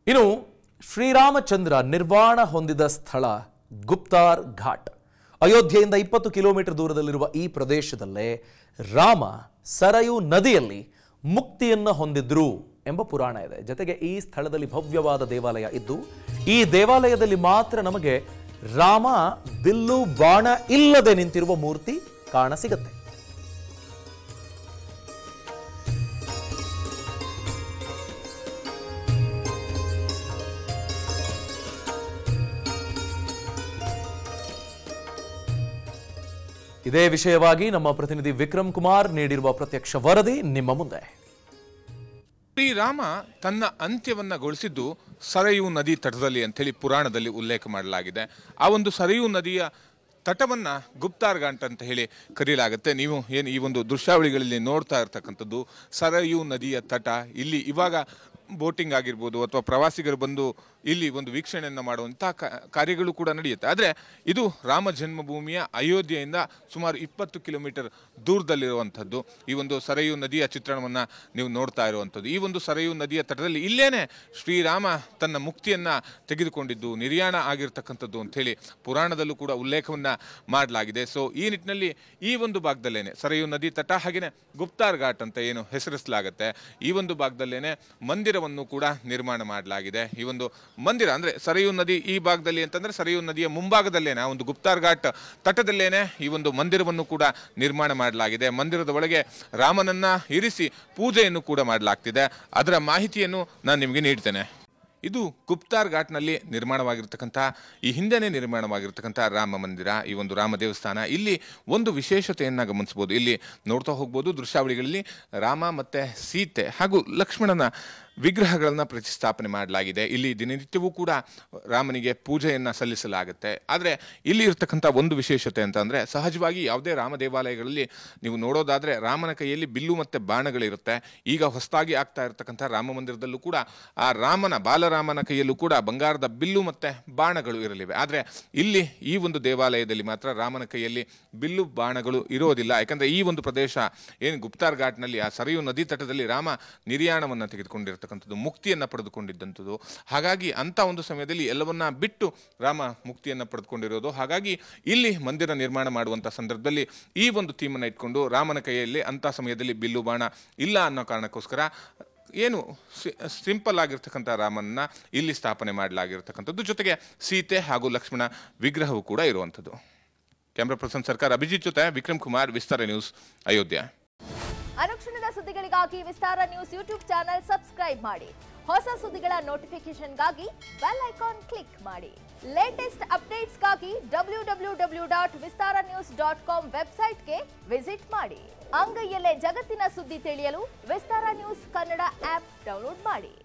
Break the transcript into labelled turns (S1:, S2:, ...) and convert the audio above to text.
S1: ಇನ್ನು ಶ್ರೀರಾಮಚಂದ್ರ ನಿರ್ವಾಣ ಹೊಂದಿದ ಸ್ಥಳ ಗುಪ್ತಾರ್ ಘಾಟ್ ಅಯೋಧ್ಯೆಯಿಂದ ಇಪ್ಪತ್ತು ಕಿಲೋಮೀಟರ್ ದೂರದಲ್ಲಿರುವ ಈ ಪ್ರದೇಶದಲ್ಲೇ ರಾಮ ಸರಯು ನದಿಯಲ್ಲಿ ಮುಕ್ತಿಯನ್ನ ಹೊಂದಿದ್ರು ಎಂಬ ಪುರಾಣ ಇದೆ ಜೊತೆಗೆ ಈ ಸ್ಥಳದಲ್ಲಿ ಭವ್ಯವಾದ ದೇವಾಲಯ ಇದ್ದು ಈ ದೇವಾಲಯದಲ್ಲಿ ಮಾತ್ರ ನಮಗೆ ರಾಮ ಬಿಲ್ಲು ಬಾಣ ಇಲ್ಲದೆ ನಿಂತಿರುವ ಮೂರ್ತಿ ಕಾಣಸಿಗತ್ತೆ ಇದೇ ವಿಷಯವಾಗಿ ನಮ್ಮ ಪ್ರತಿನಿಧಿ ವಿಕ್ರಮ್ ಕುಮಾರ್ ನೀಡಿರುವ ಪ್ರತ್ಯಕ್ಷ ವರದಿ ನಿಮ್ಮ ಮುಂದೆ
S2: ಶ್ರೀರಾಮ ತನ್ನ ಅಂತ್ಯವನ್ನ ಗೊಳಿಸಿದ್ದು ಸರಯೂ ನದಿ ತಟದಲ್ಲಿ ಅಂತೇಳಿ ಪುರಾಣದಲ್ಲಿ ಉಲ್ಲೇಖ ಮಾಡಲಾಗಿದೆ ಆ ಒಂದು ಸರಯೂ ನದಿಯ ತಟವನ್ನ ಗುಪ್ತಾರ್ ಘಾಟ್ ಅಂತ ಹೇಳಿ ಕರೆಯಲಾಗುತ್ತೆ ನೀವು ಏನು ಈ ಒಂದು ದೃಶ್ಯಾವಳಿಗಳಲ್ಲಿ ನೋಡ್ತಾ ಇರ್ತಕ್ಕಂಥದ್ದು ಸರಯೂ ನದಿಯ ತಟ ಇಲ್ಲಿ ಇವಾಗ ಬೋಟಿಂಗ್ ಆಗಿರ್ಬೋದು ಅಥವಾ ಪ್ರವಾಸಿಗರು ಬಂದು ಇಲ್ಲಿ ಒಂದು ವೀಕ್ಷಣೆಯನ್ನು ಮಾಡುವಂಥ ಕಾರ್ಯಗಳು ಕೂಡ ನಡೆಯುತ್ತೆ ಆದರೆ ಇದು ರಾಮ ಜನ್ಮಭೂಮಿಯ ಅಯೋಧ್ಯೆಯಿಂದ ಸುಮಾರು ಇಪ್ಪತ್ತು ಕಿಲೋಮೀಟರ್ ದೂರದಲ್ಲಿರುವಂಥದ್ದು ಈ ಒಂದು ಸರಯೂ ನದಿಯ ಚಿತ್ರಣವನ್ನು ನೀವು ನೋಡ್ತಾ ಇರುವಂಥದ್ದು ಈ ಒಂದು ಸರಯೂ ನದಿಯ ತಟದಲ್ಲಿ ಇಲ್ಲೇನೆ ಶ್ರೀರಾಮ ತನ್ನ ಮುಕ್ತಿಯನ್ನು ತೆಗೆದುಕೊಂಡಿದ್ದು ನಿರ್ಯಾಣ ಆಗಿರ್ತಕ್ಕಂಥದ್ದು ಅಂಥೇಳಿ ಪುರಾಣದಲ್ಲೂ ಕೂಡ ಉಲ್ಲೇಖವನ್ನು ಮಾಡಲಾಗಿದೆ ಸೊ ಈ ನಿಟ್ಟಿನಲ್ಲಿ ಈ ಒಂದು ಭಾಗದಲ್ಲೇನೆ ಸರಯೂ ನದಿ ತಟ ಹಾಗೆಯೇ ಗುಪ್ತಾರ್ ಘಾಟ್ ಅಂತ ಏನು ಹೆಸರಿಸಲಾಗುತ್ತೆ ಈ ಒಂದು ಭಾಗದಲ್ಲೇನೆ ಮಂದಿರವನ್ನು ಕೂಡ ನಿರ್ಮಾಣ ಮಾಡಲಾಗಿದೆ ಈ ಒಂದು ಮಂದಿರ ಅಂದ್ರೆ ಸರಯೂ ನದಿ ಈ ಭಾಗದಲ್ಲಿ ಅಂತಂದ್ರೆ ಸರಯೂ ನದಿಯ ಮುಂಭಾಗದಲ್ಲೇನೆ ಆ ಒಂದು ಗುಪ್ತಾರ್ ಘಾಟ್ ತಟದಲ್ಲೇನೆ ಈ ಒಂದು ಮಂದಿರವನ್ನು ಕೂಡ ನಿರ್ಮಾಣ ಮಾಡಲಾಗಿದೆ ಮಂದಿರದ ಒಳಗೆ ರಾಮನನ್ನ ಇರಿಸಿ ಪೂಜೆಯನ್ನು ಕೂಡ ಮಾಡಲಾಗ್ತಿದೆ ಅದರ ಮಾಹಿತಿಯನ್ನು ನಾನು ನಿಮಗೆ ನೀಡ್ತೇನೆ ಇದು ಗುಪ್ತಾರ್ ಘಾಟ್ನಲ್ಲಿ ನಿರ್ಮಾಣವಾಗಿರ್ತಕ್ಕಂಥ ಈ ಹಿಂದೆನೇ ನಿರ್ಮಾಣವಾಗಿರ್ತಕ್ಕಂಥ ರಾಮ ಮಂದಿರ ಈ ಒಂದು ರಾಮ ದೇವಸ್ಥಾನ ಇಲ್ಲಿ ಒಂದು ವಿಶೇಷತೆಯನ್ನು ಗಮನಿಸ್ಬೋದು ಇಲ್ಲಿ ನೋಡ್ತಾ ಹೋಗ್ಬೋದು ದೃಶ್ಯಾವಳಿಗಳಲ್ಲಿ ರಾಮ ಮತ್ತು ಸೀತೆ ಹಾಗೂ ಲಕ್ಷ್ಮಣನ ವಿಗ್ರಹಗಳನ್ನು ಪ್ರತಿಷ್ಠಾಪನೆ ಮಾಡಲಾಗಿದೆ ಇಲ್ಲಿ ದಿನನಿತ್ಯವೂ ಕೂಡ ರಾಮನಿಗೆ ಪೂಜೆಯನ್ನು ಸಲ್ಲಿಸಲಾಗುತ್ತೆ ಆದರೆ ಇಲ್ಲಿ ಇರ್ತಕ್ಕಂಥ ಒಂದು ವಿಶೇಷತೆ ಅಂತ ಅಂದರೆ ಸಹಜವಾಗಿ ಯಾವುದೇ ರಾಮ ದೇವಾಲಯಗಳಲ್ಲಿ ನೀವು ನೋಡೋದಾದರೆ ರಾಮನ ಕೈಯಲ್ಲಿ ಬಿಲ್ಲು ಮತ್ತು ಬಾಣಗಳಿರುತ್ತೆ ಈಗ ಹೊಸದಾಗಿ ಆಗ್ತಾ ಇರತಕ್ಕಂಥ ರಾಮ ಮಂದಿರದಲ್ಲೂ ಕೂಡ ಆ ರಾಮನ ಬಾಲರಾಮನ ಕೈಯಲ್ಲೂ ಕೂಡ ಬಂಗಾರದ ಬಿಲ್ಲು ಮತ್ತು ಬಾಣಗಳು ಇರಲಿವೆ ಆದರೆ ಇಲ್ಲಿ ಈ ಒಂದು ದೇವಾಲಯದಲ್ಲಿ ಮಾತ್ರ ರಾಮನ ಕೈಯಲ್ಲಿ ಬಿಲ್ಲು ಬಾಣಗಳು ಇರೋದಿಲ್ಲ ಯಾಕಂದರೆ ಈ ಒಂದು ಪ್ರದೇಶ ಏನು ಗುಪ್ತಾರ್ ಘಾಟ್ನಲ್ಲಿ ಆ ಸರಿಯು ನದಿ ತಟದಲ್ಲಿ ರಾಮ ನಿರ್ಯಾಣವನ್ನು ತೆಗೆದುಕೊಂಡಿರ್ತಕ್ಕಂಥದ್ದು ಮುಕ್ತಿಯನ್ನು ಪಡೆದುಕೊಂಡಿದ್ದಂಥದ್ದು ಹಾಗಾಗಿ ಅಂಥ ಒಂದು ಸಮಯದಲ್ಲಿ ಎಲ್ಲವನ್ನ ಬಿಟ್ಟು ರಾಮ ಮುಕ್ತಿಯನ್ನು ಪಡೆದುಕೊಂಡಿರೋದು ಹಾಗಾಗಿ ಇಲ್ಲಿ ಮಂದಿರ ನಿರ್ಮಾಣ ಮಾಡುವಂಥ ಸಂದರ್ಭದಲ್ಲಿ ಈ ಒಂದು ಥೀಮನ್ನು ಇಟ್ಕೊಂಡು ರಾಮನ ಕೈಯಲ್ಲಿ ಅಂಥ ಸಮಯದಲ್ಲಿ ಬಿಲ್ಲು ಬಾಣ ಇಲ್ಲ ಅನ್ನೋ ಕಾರಣಕ್ಕೋಸ್ಕರ ಏನು ಸಿಂಪಲ್ ಆಗಿರ್ತಕ್ಕಂಥ ರಾಮನ್ನ ಇಲ್ಲಿ ಸ್ಥಾಪನೆ ಮಾಡಲಾಗಿರ್ತಕ್ಕಂಥದ್ದು ಜೊತೆಗೆ ಸೀತೆ ಹಾಗೂ ಲಕ್ಷ್ಮಣ ವಿಗ್ರಹವು ಕೂಡ ಇರುವಂಥದ್ದು ಕ್ಯಾಮ್ರಾ ಪರ್ಸನ್ ಸರ್ಕಾರ ಅಭಿಜಿತ್ ಜೊತೆ ವಿಕ್ರಮ್ ಕುಮಾರ್ ವಿಸ್ತಾರ ನ್ಯೂಸ್ ಅಯೋಧ್ಯೆ
S3: ಅನುಕ್ಷಣದ ಸುದ್ದಿಗಳಿಗಾಗಿ Vistara news YouTube channel subscribe ಮಾಡಿ ಹೊಸ ಸುದ್ದಿಗಳ ನೋಟಿಫಿಕೇಶನ್ಗಾಗಿ ಬೆಲ್ ಐಕಾನ್ ಕ್ಲಿಕ್ ಮಾಡಿ ಲೇಟೆಸ್ಟ್ ಅಪ್ಡೇಟ್ಸ್ಗಾಗಿ W W W dot Vistara news dot com ವೆಬ್ಸೈಟ್ಗೆ ವಿಸಿಟ್ ಮಾಡಿ ಅಂಗೈಯಲ್ಲೇ ಜಗತ್ತಿನ ಸುದ್ದಿ ತಿಳಿಯಲು Vistara news Kannada app download ಮಾಡಿ